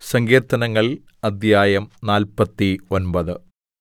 സങ്കീർത്തനങ്ങൾ അദ്ധ്യായം നാല്പത്തി ഒമ്പത്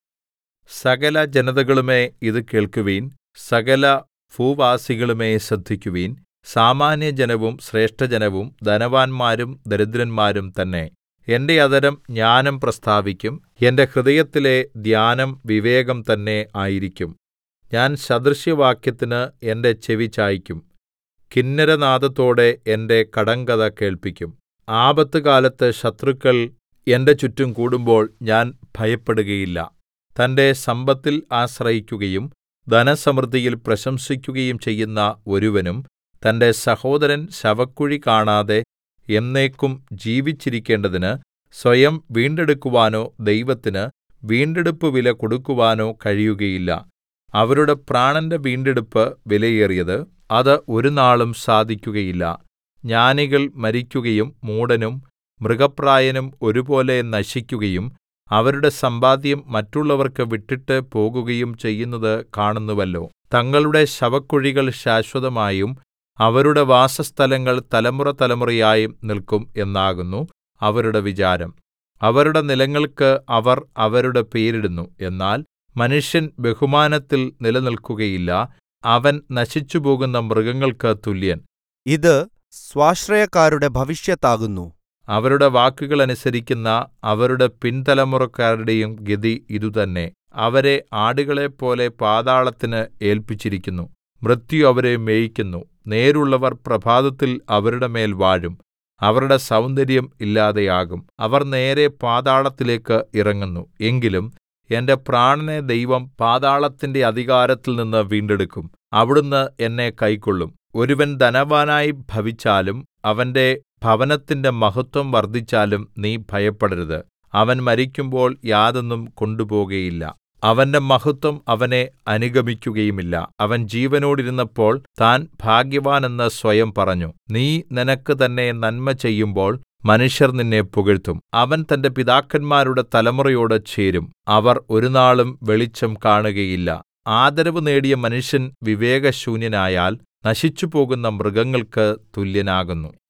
സകല ജനതകളുമേ ഇത് കേൾക്കുവിൻ സകല ഭൂവാസികളുമേ ശ്രദ്ധിക്കുവിൻ സാമാന്യജനവും ശ്രേഷ്ഠജനവും ധനവാന്മാരും ദരിദ്രന്മാരും തന്നെ എന്റെ അധരം ജ്ഞാനം പ്രസ്താവിക്കും എന്റെ ഹൃദയത്തിലെ ധ്യാനം വിവേകം തന്നെ ആയിരിക്കും ഞാൻ സദൃശവാക്യത്തിന് എന്റെ ചെവി ചായിക്കും കിന്നരനാദത്തോടെ എന്റെ കടങ്കഥ കേൾപ്പിക്കും ആപത്തുകാലത്ത് ശത്രുക്കൾ എന്റെ ചുറ്റും കൂടുമ്പോൾ ഞാൻ ഭയപ്പെടുകയില്ല തന്റെ സമ്പത്തിൽ ആശ്രയിക്കുകയും ധനസമൃദ്ധിയിൽ പ്രശംസിക്കുകയും ചെയ്യുന്ന ഒരുവനും തന്റെ സഹോദരൻ ശവക്കുഴി കാണാതെ എന്നേക്കും ജീവിച്ചിരിക്കേണ്ടതിന് സ്വയം വീണ്ടെടുക്കുവാനോ ദൈവത്തിന് വീണ്ടെടുപ്പുവില കൊടുക്കുവാനോ കഴിയുകയില്ല അവരുടെ പ്രാണന്റെ വീണ്ടെടുപ്പ് വിലയേറിയത് അത് ഒരുനാളും സാധിക്കുകയില്ല ജ്ഞാനികൾ മരിക്കുകയും മൂഢനും മൃഗപ്രായനും ഒരുപോലെ നശിക്കുകയും അവരുടെ സമ്പാദ്യം മറ്റുള്ളവർക്ക് വിട്ടിട്ട് പോകുകയും ചെയ്യുന്നത് കാണുന്നുവല്ലോ തങ്ങളുടെ ശവക്കുഴികൾ ശാശ്വതമായും അവരുടെ വാസസ്ഥലങ്ങൾ തലമുറതലമുറയായും നില്ക്കും എന്നാകുന്നു അവരുടെ വിചാരം അവരുടെ നിലങ്ങൾക്ക് അവർ അവരുടെ പേരിടുന്നു എന്നാൽ മനുഷ്യൻ ബഹുമാനത്തിൽ നിലനിൽക്കുകയില്ല അവൻ നശിച്ചുപോകുന്ന മൃഗങ്ങൾക്ക് തുല്യൻ ഇത് സ്വാശ്രയക്കാരുടെ ഭവിഷ്യത്താകുന്നു അവരുടെ വാക്കുകൾ അനുസരിക്കുന്ന അവരുടെ പിൻതലമുറക്കാരുടെയും ഗതി ഇതുതന്നെ അവരെ ആടുകളെപ്പോലെ പാതാളത്തിന് ഏല്പിച്ചിരിക്കുന്നു മൃത്യു അവരെ മേയിക്കുന്നു നേരുള്ളവർ പ്രഭാതത്തിൽ അവരുടെ മേൽ വാഴും അവരുടെ സൗന്ദര്യം ഇല്ലാതെയാകും അവർ നേരെ പാതാളത്തിലേക്ക് ഇറങ്ങുന്നു എങ്കിലും എന്റെ പ്രാണനെ ദൈവം പാതാളത്തിന്റെ അധികാരത്തിൽ നിന്ന് വീണ്ടെടുക്കും അവിടുന്ന് എന്നെ കൈക്കൊള്ളും ഒരുവൻ ധനവാനായി ഭവിച്ചാലും അവന്റെ ഭവനത്തിന്റെ മഹത്വം വർദ്ധിച്ചാലും നീ ഭയപ്പെടരുത് അവൻ മരിക്കുമ്പോൾ യാതൊന്നും കൊണ്ടുപോകുകയില്ല അവന്റെ മഹത്വം അവനെ അനുഗമിക്കുകയുമില്ല അവൻ ജീവനോടിരുന്നപ്പോൾ താൻ ഭാഗ്യവാനെന്ന് സ്വയം പറഞ്ഞു നീ നിനക്ക് തന്നെ നന്മ ചെയ്യുമ്പോൾ മനുഷ്യർ നിന്നെ പുകഴ്ത്തും അവൻ തന്റെ പിതാക്കന്മാരുടെ തലമുറയോട് ചേരും അവർ ഒരുനാളും വെളിച്ചം കാണുകയില്ല ആദരവ് നേടിയ മനുഷ്യൻ വിവേകശൂന്യനായാൽ നശിച്ചുപോകുന്ന മൃഗങ്ങൾക്ക് തുല്യനാകുന്നു